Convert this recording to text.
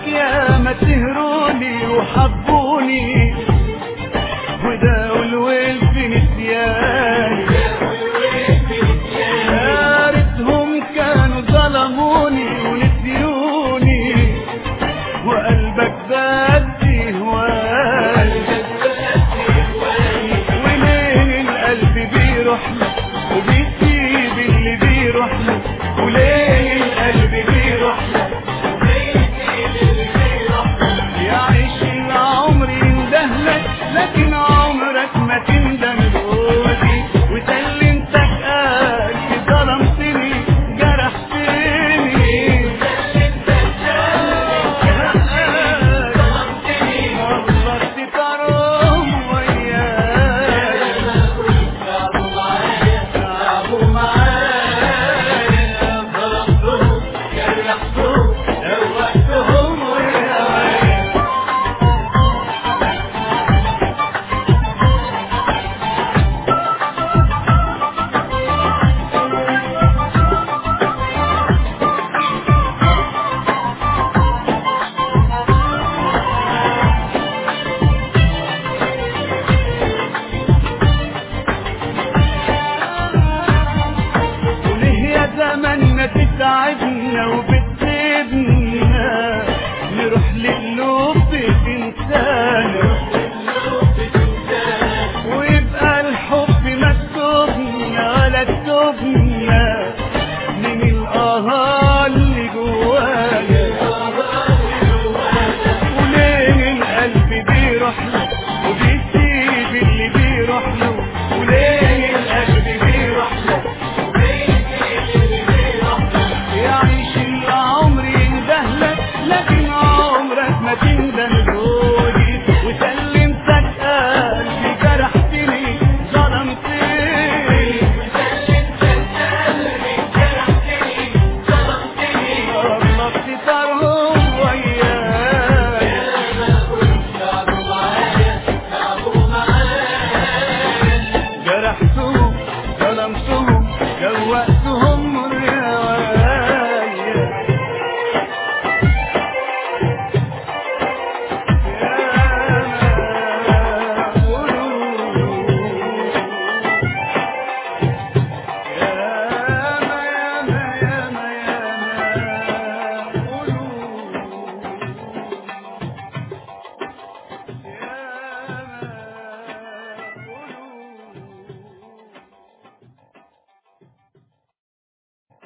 يا ما سهروني وحبوني وداوا الويل في نسياني يا ريتهم كانوا ظلموني ونسيوني وقلبك بدي هواي وليه القلب بيروح له وبيسيب اللي بيروح له وليه القلب بيروح له يعيش العمر يندهلك لكن عمرك ما تندملوش وسلمتك قلبي ظلمتني جرحتني غلطت كرم وياك تعبوا معايا ظلمتهم جرحتهم دوقتهم وياك وليه يا زماننا تتعبنا وبتسيبنا نروح للقلوب تنسانا ويبقى الحب مكتوبنا ولا كتبنا من القهار اللي جوانا وليه القلب بيروح له وبيسيب اللي بيروح له وليه القلب بيروح له يعيش العمر يندهلك لكن عمرك ما تندهله